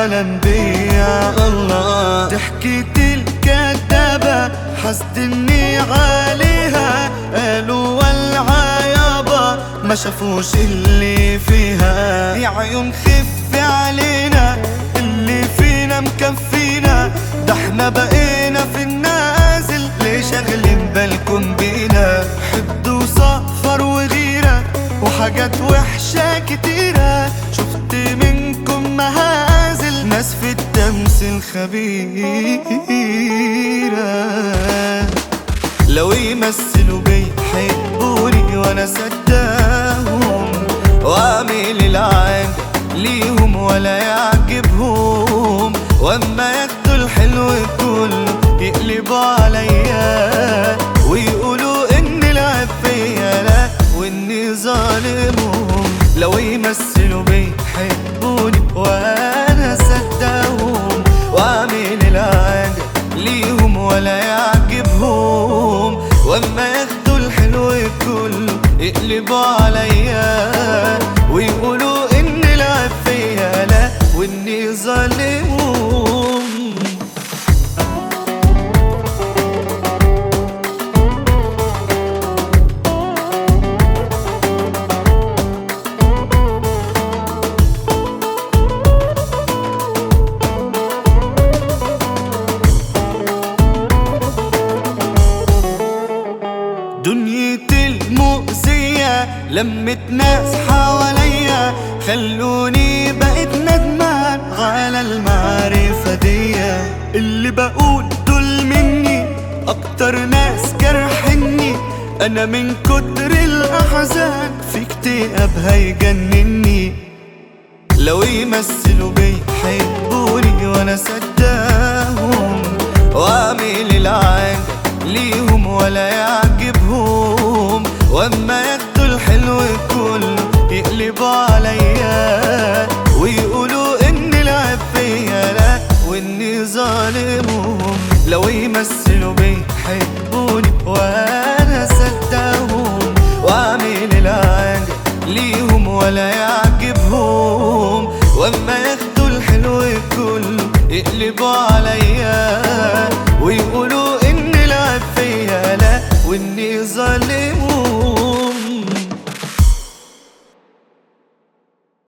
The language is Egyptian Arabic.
الانبياء الله ضحكتي الكدابة حسدني عليها قالوا والعا يابا ما شافوش اللي فيها يا عيون خف علينا اللي فينا مكفينا ده احنا بقينا في النازل ليه شاغلين بالكم بينا حد وصفر وغيرة وحاجات وحشة كتيرة شفت منكم مهازل ناس في التمثيل خبيرة لو يمثلوا بيحبوني وانا صدقهم واعمل العام ليهم ولا يعجبهم واما ياخدوا الحلو كله يقلبوا عليا ويقولوا ان العيب فيا لا واني ظالمهم لو يمثلوا بيحبوني وانا صدقهم واعمل العام ليهم ولا يعجبهم واما ياخدوا الحلو كله يقلبوا عليا ويقولوا ان العيب فيا لا واني ظالمهم دنيتي المؤذية لمت ناس حواليا خلوني بقيت ندمان على المعرفة دي اللي بقول دول مني أكتر ناس جرحني أنا من كتر الأحزان في اكتئاب هيجنني لو يمثلوا بيحبوني وانا صدقهم واعمل العاج ليهم ولا يعجبهم واما ياخدوا الحلو كله يقلبوا عليا ويقولوا ان العيب فيا لا واني ظالمهم لو يمثلوا بيحبوني وانا صدقهم واعمل العاج ليهم ولا يعجبهم واما ياخدوا الحلو كله يقلبوا عليا ويقولوا ان العيب فيا لا واني ظالم